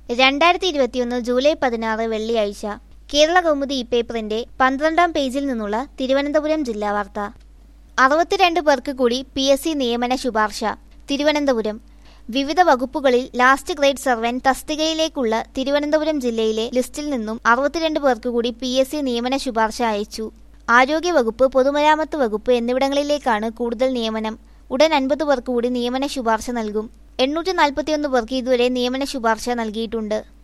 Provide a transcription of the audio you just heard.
രണ്ടായിരത്തി ഇരുപത്തിയൊന്ന് ജൂലൈ പതിനാറ് വെള്ളിയാഴ്ച കേരള കൗമുദി ഈ പേപ്പറിന്റെ പന്ത്രണ്ടാം പേജിൽ നിന്നുള്ള തിരുവനന്തപുരം ജില്ലാ വാർത്ത അറുപത്തിരണ്ട് പേർക്ക് കൂടി പി എസ് സി നിയമന ശുപാർശ തിരുവനന്തപുരം വിവിധ വകുപ്പുകളിൽ ലാസ്റ്റ് ഗ്രേഡ് സർവന്റ് തസ്തികയിലേക്കുള്ള തിരുവനന്തപുരം ജില്ലയിലെ ലിസ്റ്റിൽ നിന്നും അറുപത്തിരണ്ട് പേർക്ക് കൂടി പി എസ് സി നിയമന ശുപാർശ അയച്ചു ആരോഗ്യവകുപ്പ് പൊതുമരാമത്ത് വകുപ്പ് എന്നിവിടങ്ങളിലേക്കാണ് കൂടുതൽ നിയമനം ഉടൻ അൻപത് പേർക്ക് കൂടി നിയമന ശുപാർശ നൽകും എണ്ണൂറ്റി നാൽപ്പത്തിയൊന്ന് പേർക്ക് ഇതുവരെ നിയമന ശുപാർശ നൽകിയിട്ടുണ്ട്